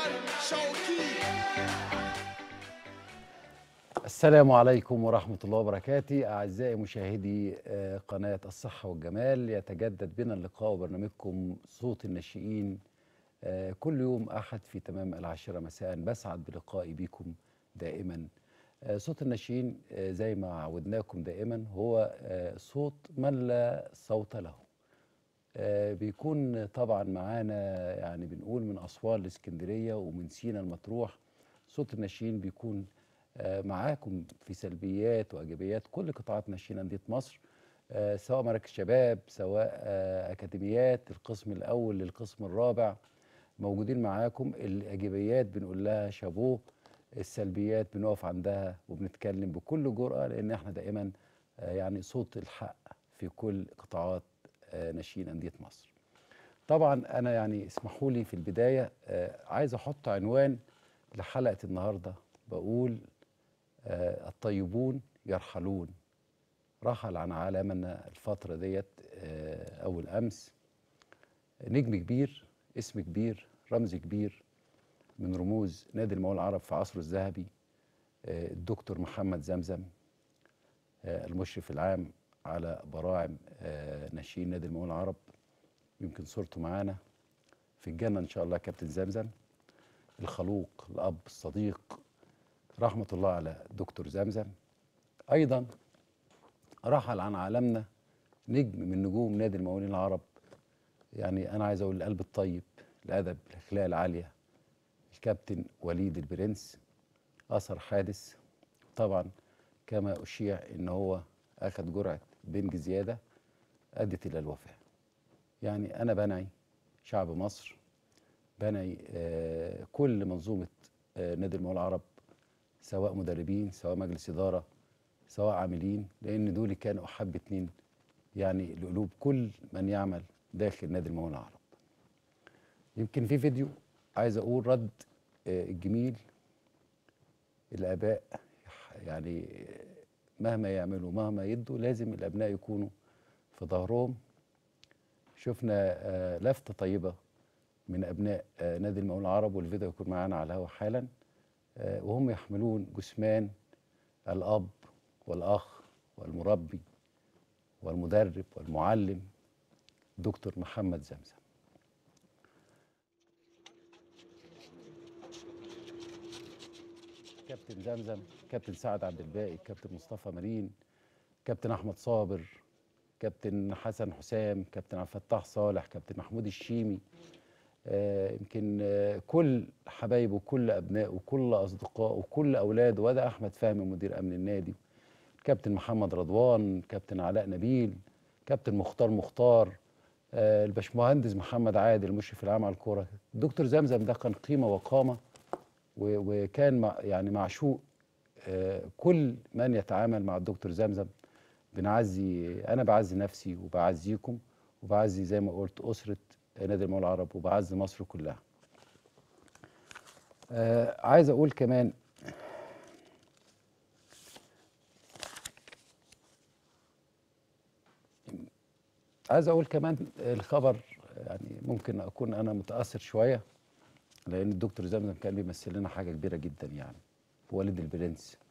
السلام عليكم ورحمة الله وبركاته أعزائي مشاهدي آه، قناة الصحة والجمال يتجدد بنا اللقاء وبرنامجكم صوت الناشئين آه، كل يوم أحد في تمام العاشرة مساء بسعد بلقائي بكم دائما آه، صوت الناشئين آه، زي ما عودناكم دائما هو آه، صوت من لا صوت له آه، بيكون طبعا معانا يعني بنقول من أسوان لإسكندرية ومن سينا المطروح صوت الناشئين بيكون آه، معاكم في سلبيات وايجابيات كل قطاعات ناشئين انديه مصر آه، سواء مراكز شباب سواء آه، اكاديميات القسم الاول للقسم الرابع موجودين معاكم الايجابيات بنقول لها شابوه السلبيات بنقف عندها وبنتكلم بكل جرأه لان احنا دائما آه، يعني صوت الحق في كل قطاعات آه، ناشئين انديه مصر. طبعا انا يعني اسمحوا لي في البدايه آه، عايز احط عنوان لحلقه النهارده بقول آه، الطيبون يرحلون رحل عن عالمنا الفترة ديت آه، أول أمس نجم كبير اسم كبير رمز كبير من رموز نادي المقاول العرب في عصره الذهبي آه، الدكتور محمد زمزم آه، المشرف العام على براعم آه، ناشئين نادي المقاول العرب يمكن صورته معانا في الجنة إن شاء الله كابتن زمزم الخلوق الأب الصديق رحمة الله على دكتور زمزم أيضا رحل عن عالمنا نجم من نجوم نادي المقاولين العرب يعني أنا عايز أقول القلب الطيب الأدب الأخلاق العالية الكابتن وليد البرنس أثر حادث طبعا كما أشيع إن هو أخذ جرعة بنج زيادة أدت إلى الوفاة يعني أنا بنعي شعب مصر بنعي آه كل منظومة آه نادي المقاولين العرب سواء مدربين سواء مجلس إدارة سواء عاملين لأن دول كانوا أحب اتنين يعني لقلوب كل من يعمل داخل نادي المقاولين العرب يمكن في فيديو عايز أقول رد آه، الجميل الآباء يعني مهما يعملوا مهما يدوا لازم الأبناء يكونوا في ظهرهم شفنا آه، لفتة طيبة من أبناء آه، نادي المقاولين العرب والفيديو يكون معانا على الهواء حالا آه، وهم يحملون جثمان الأب والأخ والمربي والمدرب والمعلم دكتور محمد زمزم كابتن زمزم كابتن سعد عبد الباقي كابتن مصطفى مارين كابتن احمد صابر كابتن حسن حسام كابتن عبد الفتاح صالح كابتن محمود الشيمي آه، يمكن آه، كل حبايبه وكل ابنائه وكل اصدقائه وكل اولاده وده احمد فهمي مدير امن النادي كابتن محمد رضوان كابتن علاء نبيل كابتن مختار مختار آه، الباشمهندس محمد عادل المشرف العام على الكوره دكتور زمزم ده كان قيمه وقامه و- وكان مع يعني معشوق آه، كل من يتعامل مع الدكتور زمزم بنعزي انا بعزي نفسي وبعزيكم وبعزي زي ما قلت اسره نادي المقاولين العرب وبعزي مصر كلها. آه عايز اقول كمان عايز اقول كمان الخبر يعني ممكن اكون انا متاثر شويه لان الدكتور زمزم كان بيمثل لنا حاجه كبيره جدا يعني والد البرنس